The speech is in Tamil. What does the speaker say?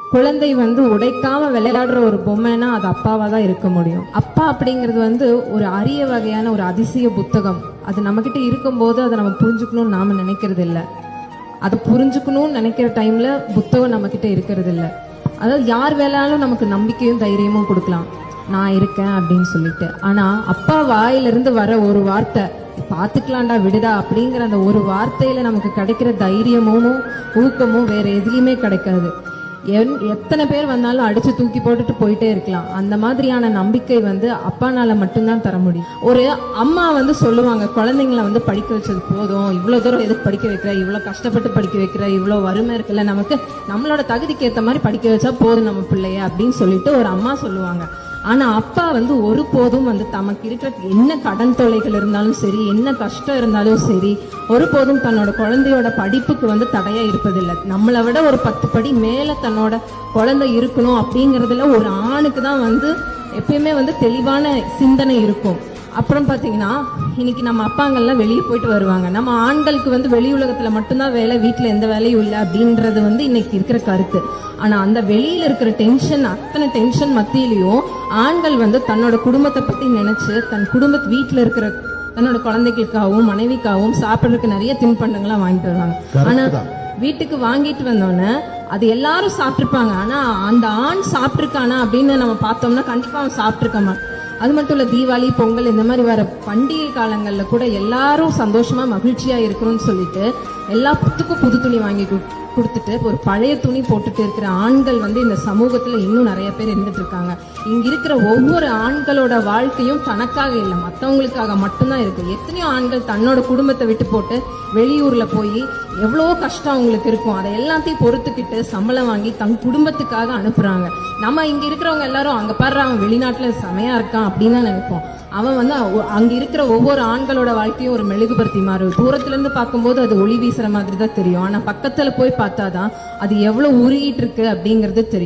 குழந்தை வந்து உடைக்காம விளையாடுற ஒரு பொம்மைனா அது அப்பாவா தான் இருக்க முடியும் அப்பா அப்படிங்கிறது வந்து ஒரு அரிய வகையான ஒரு அதிசய புத்தகம் அது நம்மக்கிட்ட இருக்கும்போது அதை நம்ம புரிஞ்சுக்கணும்னு நாம நினைக்கிறது இல்ல அதை புரிஞ்சுக்கணும்னு நினைக்கிற டைம்ல புத்தகம் நம்ம கிட்ட இருக்கிறது இல்ல அதாவது யார் வேணாலும் நமக்கு நம்பிக்கையும் தைரியமும் கொடுக்கலாம் நான் இருக்கேன் அப்படின்னு சொல்லிட்டு ஆனா அப்பா வாயிலிருந்து வர ஒரு வார்த்தை பாத்துக்கலாம்டா விடுடா அப்படிங்கிற அந்த ஒரு வார்த்தையில நமக்கு கிடைக்கிற தைரியமும் ஊக்கமும் வேற எதுலயுமே கிடைக்காது என்- எத்தனை பேர் வந்தாலும் அடிச்சு தூக்கி போட்டுட்டு போயிட்டே இருக்கலாம் அந்த மாதிரியான நம்பிக்கை வந்து அப்பானால மட்டும்தான் தர முடியும் ஒரு அம்மா வந்து சொல்லுவாங்க குழந்தைங்கள வந்து படிக்க வச்சது போதும் இவ்வளவு தூரம் எதுக்கு படிக்க வைக்கிற இவ்வளவு கஷ்டப்பட்டு படிக்க வைக்கிற இவ்வளவு வறுமை இருக்குல்ல நமக்கு நம்மளோட தகுதிக்கு ஏத்த மாதிரி படிக்க வச்சா போதும் நம்ம பிள்ளைய அப்படின்னு சொல்லிட்டு ஒரு அம்மா சொல்லுவாங்க ஆனா அப்பா வந்து ஒருபோதும் வந்து தமக்கு இருக்கிற என்ன கடன் தொல்லைகள் இருந்தாலும் சரி என்ன கஷ்டம் இருந்தாலும் சரி ஒருபோதும் தன்னோட குழந்தையோட படிப்புக்கு வந்து தடையா இருப்பதில்லை நம்மளை விட ஒரு பத்து படி மேல தன்னோட குழந்தை இருக்கணும் அப்படிங்கறதுல ஒரு ஆணுக்கு தான் வந்து எப்பயுமே வந்து தெளிவான சிந்தனை இருக்கும் அப்புறம் பாத்தீங்கன்னா இன்னைக்கு நம்ம அப்பாங்கெல்லாம் வெளியே போயிட்டு வருவாங்க நம்ம ஆண்களுக்கு வந்து வெளி உலகத்துல மட்டும்தான் வேலை வீட்டுல எந்த வேலையும் இல்லை அப்படின்றது வந்து இன்னைக்கு இருக்கிற கருத்து ஆனா அந்த வெளியில இருக்கிற டென்ஷன் அத்தனை டென்ஷன் மத்தியிலையும் ஆண்கள் வந்து தன்னோட குடும்பத்தை பத்தி நினைச்சு தன் குடும்பத்து வீட்டுல இருக்கிற தன்னோட குழந்தைகளுக்காகவும் மனைவிக்காகவும் சாப்பிடறதுக்கு நிறைய தின்பண்டங்கள்லாம் வாங்கிட்டு வருவாங்க ஆனா Correct தான். வீட்டுக்கு வாங்கிட்டு வந்தோடனே அது எல்லாரும் சாப்பிட்டிருப்பாங்க ஆனா அந்த ஆண் சாப்பிட்டிருக்கானா அப்படின்னு நம்ம பார்த்தோம்னா கண்டிப்பா அவன் சாப்பிட்டிருக்க மாட்டான் அது மட்டும் இல்ல தீபாவளி பொங்கல் இந்த மாதிரி வர பண்டிகை காலங்கள்ல கூட எல்லாரும் சந்தோஷமா மகிழ்ச்சியா இருக்கணும்னு சொல்லிட்டு எல்லா புத்துக்கும் புது துணி வாங்கி கு- கொடுத்துட்டு ஒரு பழைய துணி போட்டுட்டு இருக்கிற ஆண்கள் வந்து இந்த சமூகத்துல இன்னும் நிறைய பேர் இருந்துட்டு இருக்காங்க இங்க இருக்கிற ஒவ்வொரு ஆண்களோட வாழ்க்கையும் தனக்காக இல்லை மத்தவங்களுக்காக மட்டும்தான் இருக்கு எத்தனையோ ஆண்கள் தன்னோட குடும்பத்தை விட்டு போட்டு வெளியூர்ல போய் எவ்வளோ கஷ்டம் அவங்களுக்கு இருக்கும் அதை எல்லாத்தையும் பொறுத்துக்கிட்டு சம்பளம் வாங்கி தன் குடும்பத்துக்காக அனுப்புறாங்க நம்ம இங்க இருக்கிறவங்க எல்லாரும் அங்க பாரு அவன் வெளிநாட்டுல செமையா இருக்கான் அப்படின்னு தான் நினைப்போம் அவன் வந்து அ- அங்க இருக்கிற ஒவ்வொரு ஆண்களோட வாழ்க்கையும் ஒரு மெழுகுபர்த்தி மாறு தூரத்துல இருந்து பார்க்கும்போது அது ஒளி வீசுற மாதிரி தான் தெரியும் ஆனா பக்கத்துல போய் பார்த்தாதான் அது எவ்வளவு உருகிட்டு இருக்கு அப்படிங்கிறது தெரியும்